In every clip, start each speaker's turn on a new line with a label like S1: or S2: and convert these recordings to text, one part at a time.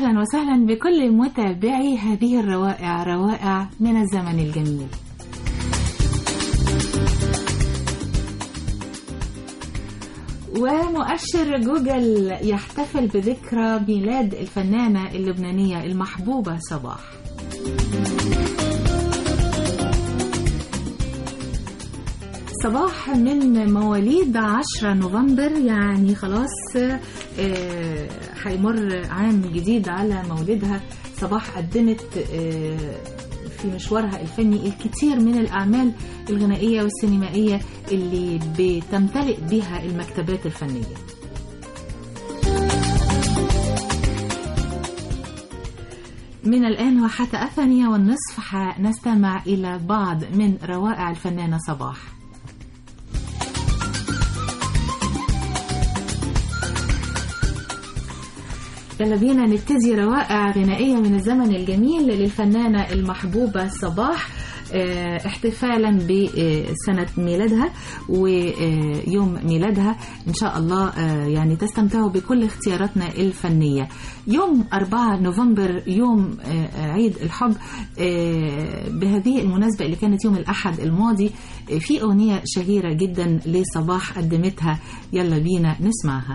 S1: أهلا وسهلا بكل متابعي هذه الروائع روائع من الزمن الجميل ومؤشر جوجل يحتفل بذكرى ميلاد الفنانة اللبنانية المحبوبة صباح صباح من مواليد 10 نوفمبر يعني خلاص آه، هيمر عام جديد على مولدها صباح قدمت آه، في مشوارها الفني الكثير من الأعمال الغنائية والسينمائية اللي بتمتلئ بها المكتبات الفنية من الآن وحتى الثانية والنصف حنستمع إلى بعض من روائع الفنانة صباح يلا بينا نبتدي روائع غنائية من الزمن الجميل للفنانة المحبوبة صباح آه، احتفالا بسنة ميلادها ويوم ميلادها إن شاء الله آه، يعني تستمتعوا بكل اختياراتنا الفنية يوم 4 نوفمبر يوم آه، عيد الحب آه، بهذه المناسبة اللي كانت يوم الأحد الماضي آه، في أغنية شهيرة جدا لصباح قدمتها يلا بينا نسمعها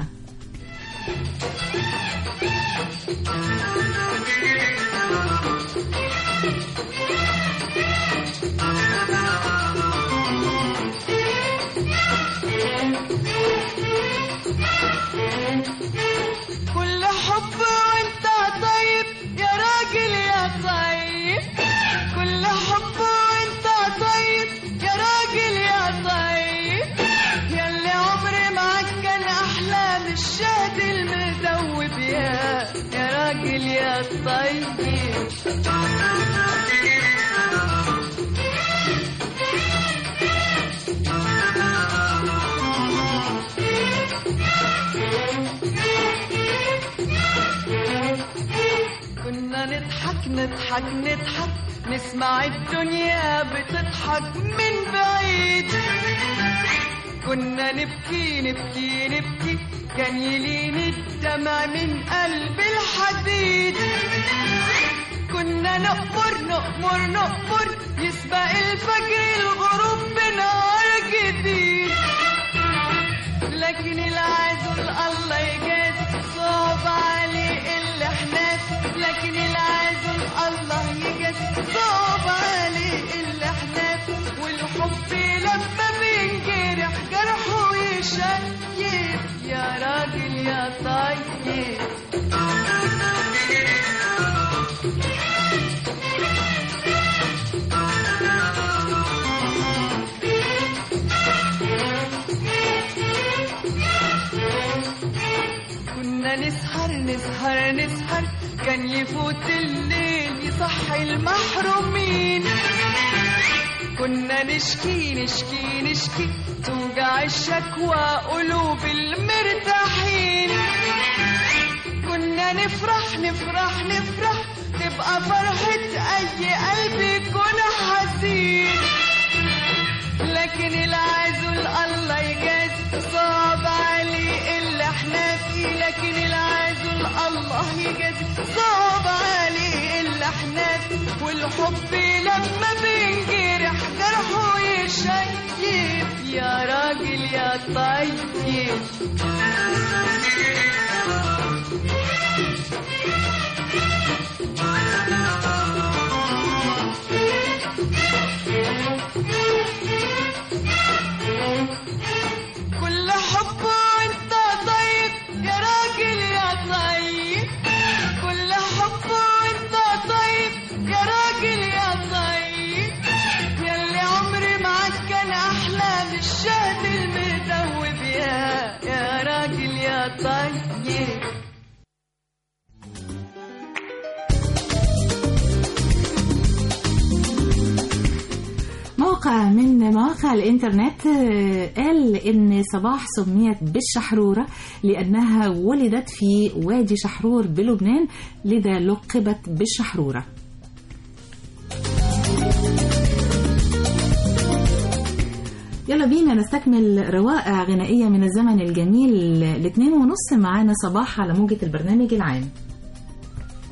S2: كل حب وانت طيب يا راجل يا طيب كل حب وانت طيب يا راجل يا طيب ياللي عمري معاك كان احلى من الشهد المدوب يا يا راجل يا طيب كنا نضحك نضحك نضحك نسمع الدنيا بتضحك من بعيد كنا نبكي نبكي نبكي كان يلين الدمع من قلب الحديد كنا نأمر نأمر نأمر يسبق الفجر الغروب بنهار جديد لكن العزل الله يجازي صعب عليه اللي احنا فيه. لكن العزل الله يجازي صعب عليه اللي احنا فيه. والحب لما بينجرح جرحه يشيب يا راجل يا طيب كنا نسهر نسهر نسهر كان يفوت الليل يصحي المحرومين كنا نشكي نشكي نشكي توجع الشكوى قلوب المرتاحين كنا نفرح نفرح نفرح تبقى فرحة أي قلب يكون حزين لكن العزل الله يجازي صعب عليه اللي احنا فيه لكن العزل الله يجازي صعب عليه اللي احنا فيه والحب لما بينجرح جرحه يشيب يا راجل يا طيب كل حب وانت طيب يا راجل يا طيب كل حب وانت طيب يا راجل يا طيب ياللي عمري معاك كان احلى من الشهد المدوب يا يا راجل يا طيب
S1: موقع من مواقع الإنترنت آه، قال إن صباح سميت بالشحرورة لأنها ولدت في وادي شحرور بلبنان لذا لقبت بالشحرورة يلا بينا نستكمل روائع غنائية من الزمن الجميل الاثنين ونص معانا صباح على موجة البرنامج العام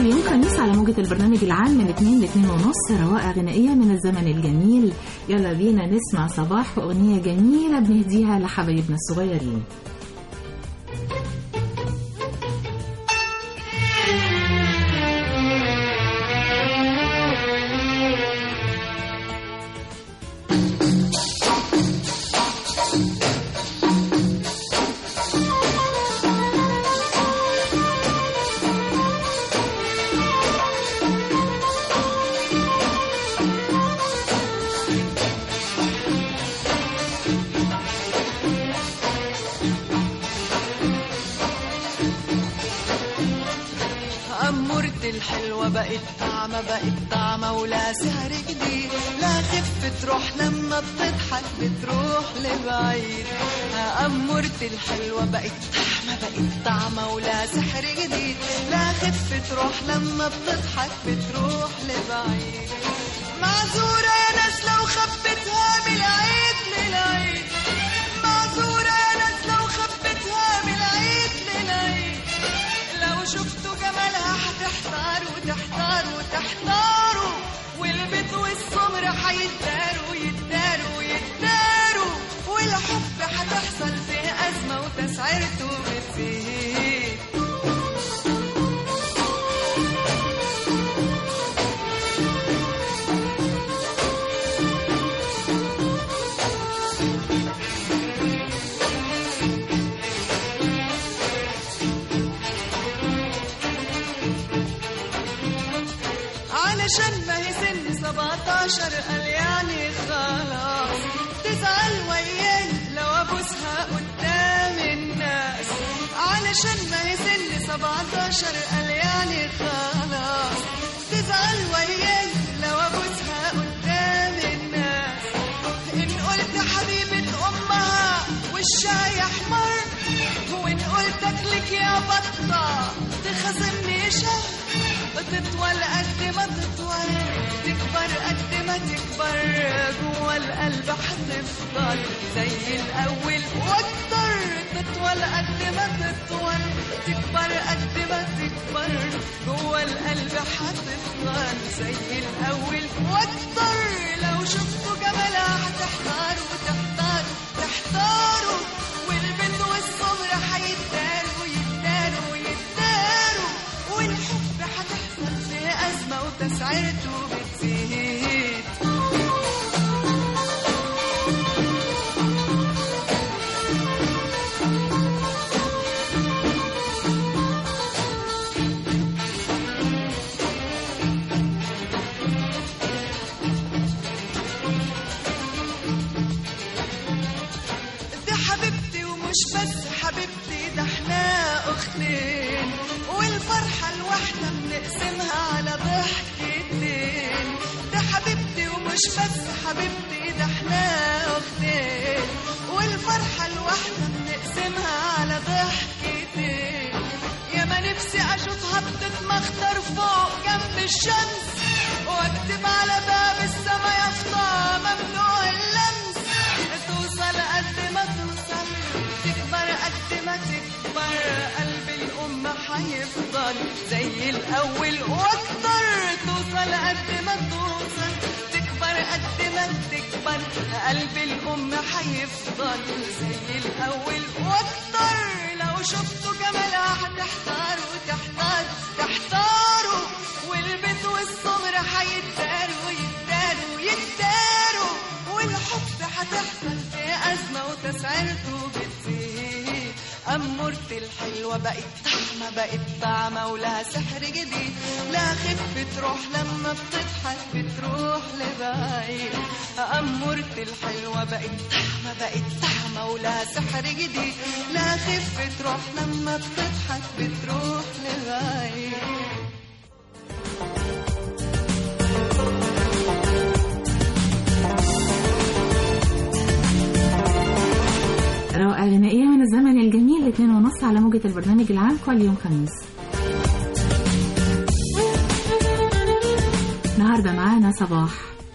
S1: كل يوم خميس على موجة البرنامج العام من 2 ل 2 ونص روائع غنائية من الزمن الجميل يلا بينا نسمع صباح وأغنية جميلة بنهديها لحبايبنا الصغيرين
S2: أمورتي الحلوة بقت طعمة بقت طعمة ولا سعر جديد لا خف تروح لما بتضحك بتروح لبعيد أمورتي الحلوة بقت طعمة بقت طعمة ولا سحر جديد لا خف تروح لما بتضحك بتروح لبعيد معذورة يا ناس لو خبتها من العيد للعيد معذورة يا ناس لو خبتها من العيد للعيد لو شفتوا جمالها هتحتاروا تحتاروا تحتاروا والبيت والسمر هيتداروا يتداروا يتداروا والحب هتحصل فيه أزمة وتسعيرته بتزيد علشان ما هي سن 17 قال يعني خلاص تزعل وياي لو ابوسها قدام الناس علشان ما هي سن 17 قال يعني خلاص تزعل وياي لو ابوسها قدام الناس ان قلت حبيبة امها وشها يحمر وان قلت اكلك يا بطة تخاصمني شهر تطول قد ما تطول تكبر قد ما تكبر جوا القلب هتفضل زي الاول واكتر تطول قد ما تطول تكبر قد ما تكبر جوا القلب هتفضل زي الاول واكتر لو شفتوا جمالها هتحتاروا تحتاروا تحتاروا والبنت والصبر هيتداروا يتداروا يتداروا والحب هتحصل فيه أزمة وتسعيرته بتزيد دي حبيبتي ومش بس حبيبتي ده احنا اختين والفرحة الواحدة بنقسمها على ضحكتين ده حبيبتي ومش بس حبيبتي ده احنا اختين والفرحة الواحدة بنقسمها على ضحكتين يا ما نفسي اشوفها بتتمخطر فوق جنب الشمس واكتب على باب السما يافطة ممنوع اللمس توصل قد ما توصل تكبر قد ما تكبر قلب الأم هيفضل زي الأول وأكتر توصل قد ما توصل تكبر قد ما تكبر قلب الأم هيفضل زي الأول وأكتر لو شفتوا جمالها هتحتاروا تحتار تحتاروا والبيت والصبر هيتداروا يتداروا يتداروا والحب هتحصل في أزمة وتسعيرته بتزيد أمورتي الحلوة بقت طعمة بقت طعمة ولها سحر جديد لا خف تروح لما بتضحك بتروح لبعيد أمورتي الحلوة بقت طعمة بقت طعمة ولها سحر جديد لا خف تروح لما بتضحك بتروح لبعيد
S1: روائع غنائية من الزمن الجميل اتنين ونص على موجة البرنامج العام كل يوم خميس النهاردة معانا صباح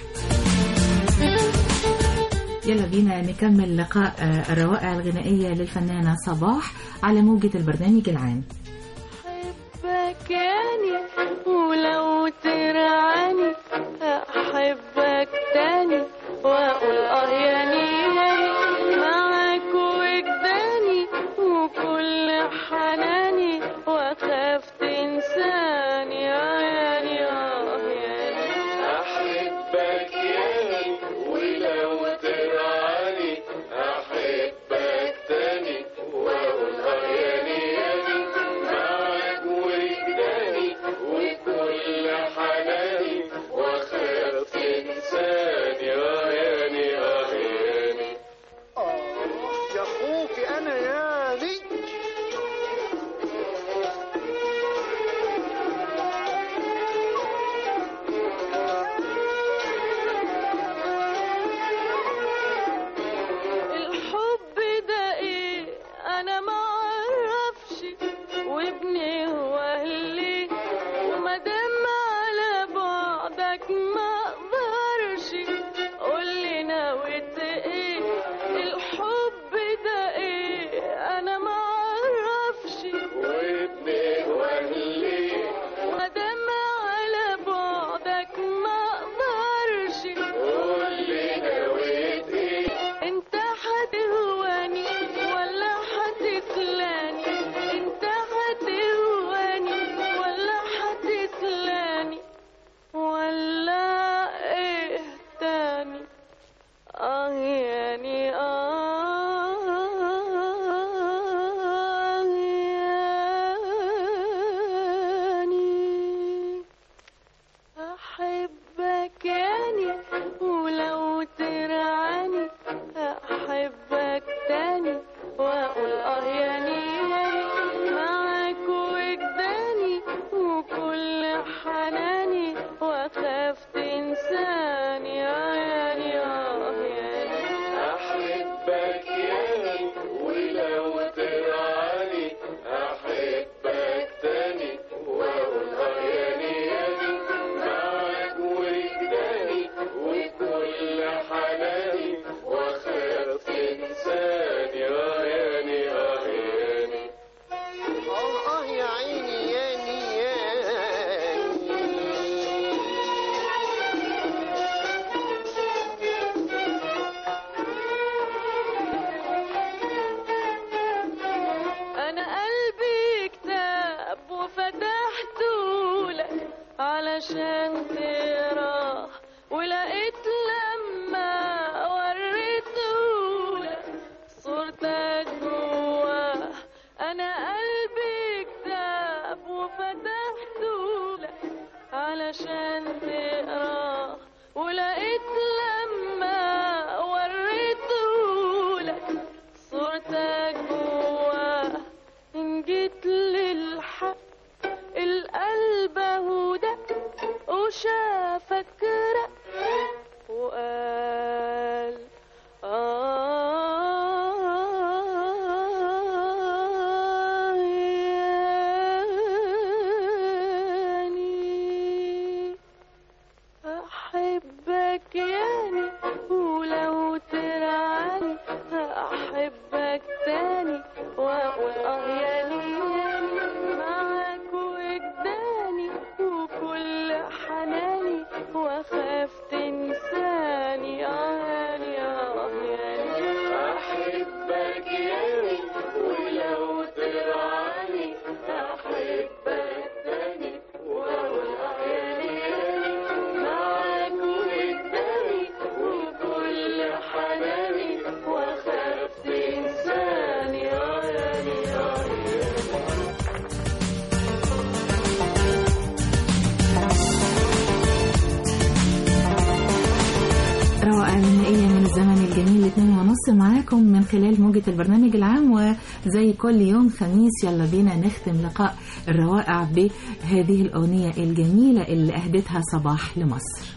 S1: يلا بينا نكمل لقاء آه، الروائع الغنائية للفنانة صباح على موجة البرنامج العام
S2: حبك أحبك ياني ولو ترعاني أحبك تاني وأقول آه ياني ياني معاك وجداني وكل حناني وأخاف تنساني آه ياني آه ياني
S3: أحبك ياني ولو ترعاني أحبك تاني وأقول آه ياني ياني معاك وجداني وكل حناني وأخاف تنساني آه ياني آه ياني
S4: آه يا أخوك أنا ياني
S2: الحب ده ايه انا ما اعرفش وابني هو اهلي ومادام على بعدك ما اقدرش قولي نويت ايه الحب ده ايه انا ما اعرفش
S3: وابني وأهلي
S2: مادام على بعدك ما اقدرش
S3: قولي نويت إيه
S2: انت هتهواني ولا هتتلاني انت هتهواني ولا هتتلاني ولا ايه تاني اه يعني اه يعني أحبك يعني ولو ترعاني أحبك تاني وأقول آه يعني يعني معاك وجداني وكل حناني وأخاف تنساني آه يعني آه يعني
S3: أحبك ياني ولو ترعاني أحبك تاني وأقول آه ياني ياني معاك وجداني وكل حناني وأخاف تنساني آه ياني آه ياني
S4: آه آه يا عيني ياني ياني
S2: أنا قلبي كتاب وفتحته لك علشان تقراه ولقيت لما وريته لك صورتك جواه أنا قلبي كتاب وفتحته لك علشان تقراه ولقيت لما وريته لك صورتك جواه إن جيت للحق القلب هدى وشافك رق وقال آه ياني أحبك يعني ولو ترعاني أحبك تاني وأقول آه ياني ياني معاك وجداني وكل حناني وأخاف تنساني آه ياني آه ياني
S3: أحبك ياني ولو ترعاني أحبك تاني وأقول آه ياني ياني معاك وجداني وكل حناني وأخاف تنساني آه ياني آه ياني
S1: روائع غنائية من الزمن الجميل اتنين ونص معاكم من خلال موجة البرنامج العام وزي كل يوم خميس يلا بينا نختم لقاء الروائع بهذه الأغنية الجميلة اللي أهدتها صباح لمصر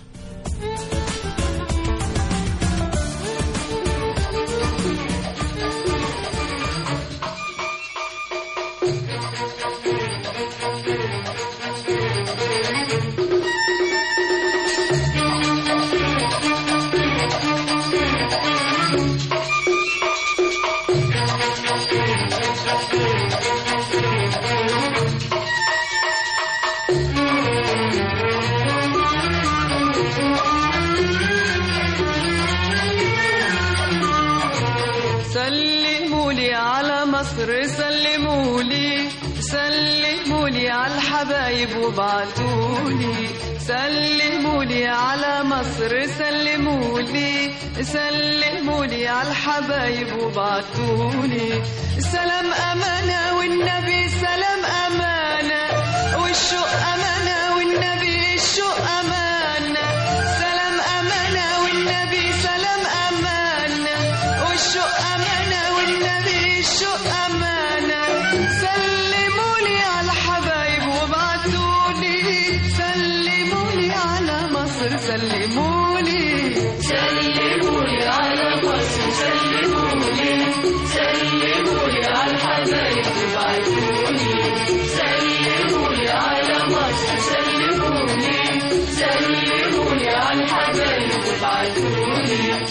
S2: سلمولي سلمولي على الحبايب وبعتولي سلمولي على مصر سلمولي سلمولي على الحبايب وبعتولي سلام أمانة والنبي سلام أمانة والشوق أمانة والنبي الشوق أمانة سلام أمانة والنبي سلام أمانة والشوق أمانة والنبي الشوق أمانة سلمولي على الحبايب وبعتولي سلمولي على مصر سلمولي
S3: سلمولي على مصر سلمولي سلمولي على الحبايب وبعتولي سلمولي على مصر سلمولي سلمولي على الحبايب وبعتولي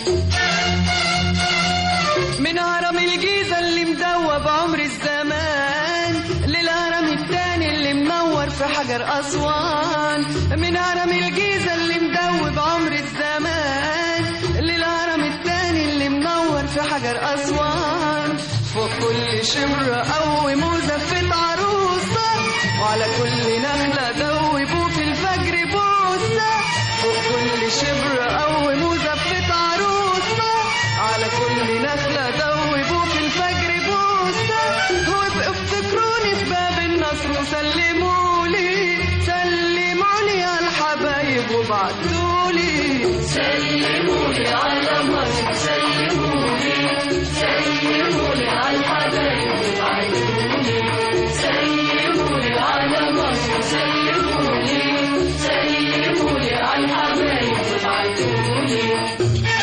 S2: من هرم الجيزة اللي مدوب عمر الزمان للهرم التاني اللي منور في حجر أسوان من هرم الجيزة اللي مدوب عمر الزمان للهرم التاني اللي منور في حجر أسوان فوق كل شمرة قوم وزفت عروسة وعلى كل نخلة دوبوا في الفجر بوسة فوق كل شبر قوم وزفت عروسة على كل نخلة دوبوا في الفجر بوسة وابقوا افتكروني في باب النصر وسلمولي سلمولي على الحبايب وبعتولي
S3: سلمولي على مصر سلمولي سلمولي على الحبايب وبعتولي سلمولي على مصر سلمولي سلمولي على الحبايب وبعتولي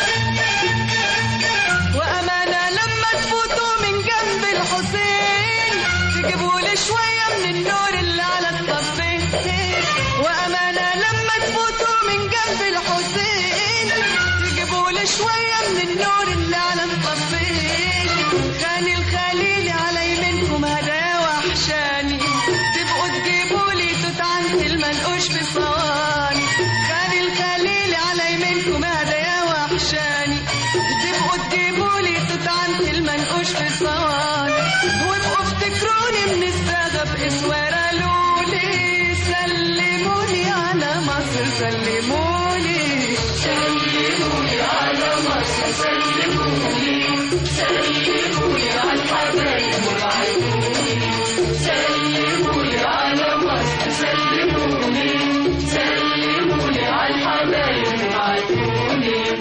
S2: وأمانة لما تفوتوا من جنب الحسين تجيبوا لي شوية من النور اللي على الطفين وأمانة لما تفوتوا من جنب الحسين تجيبوا لي شوية من النور اللي على الطفين خاني الخليل على يمينكم هدايا وحشاني تبقوا تجيبوا لي توت عند المنقوش في صواني خاني الخليل على يمينكم هدايا وحشاني تبقوا تجيبوا لي توت عند المنقوش في صواني وابقوا افتكروني من الساغة بإسوارة لولي سلموني على مصر سلموني
S3: سلمولي على مصر سلمولي سلمولي على الحبايب وبعتولي سلمولي على مصر سلمولي سلمولي على الحبايب وبعتولي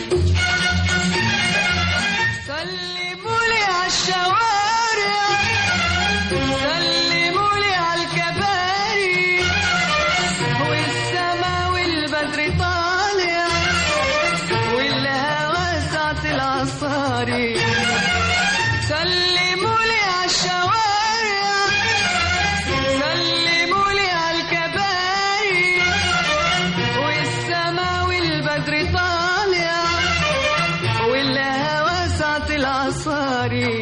S2: سلمولي على الشوارع سلمولي على الكباري والسما والبدر طالع والهوى ساعة العصاري سلمولي على الشوارع سلمولي على الكباري والسما والبدر طالع والهوى ساعة العصاري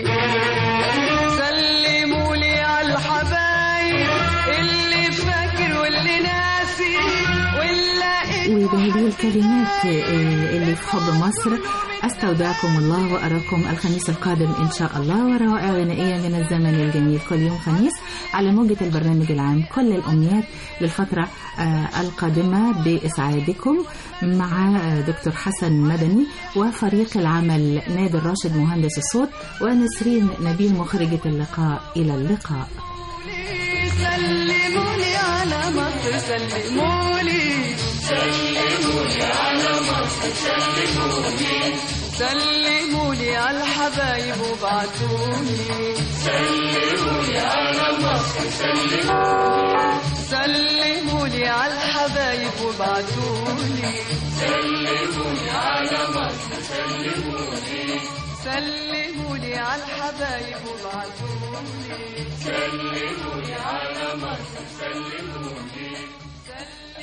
S2: سلمولي على الحبايب اللي فاكر واللي ناسي واللي
S1: وبهذه الكلمات آه، اللي في حب مصر استودعكم الله واراكم الخميس القادم ان شاء الله وروائع غنائيه من الزمن الجميل كل يوم خميس على موجه البرنامج العام كل الامنيات للفتره آه، القادمه باسعادكم مع آه، دكتور حسن مدني وفريق العمل نادر راشد مهندس الصوت ونسرين نبيل مخرجه اللقاء الى اللقاء
S2: سلمولي على مصر سلمولي
S3: سلمولي على مصر سلمولي
S2: سلمولي على الحبايب وبعتولي
S3: سلمولي على مصر سلمولي
S2: سلمولي على الحبايب وبعتولي
S3: سلمولي على مصر سلمولي
S2: سلمولي على الحبايب وبعتولي
S3: سلمولي على مصر سلمولي
S2: سلمولي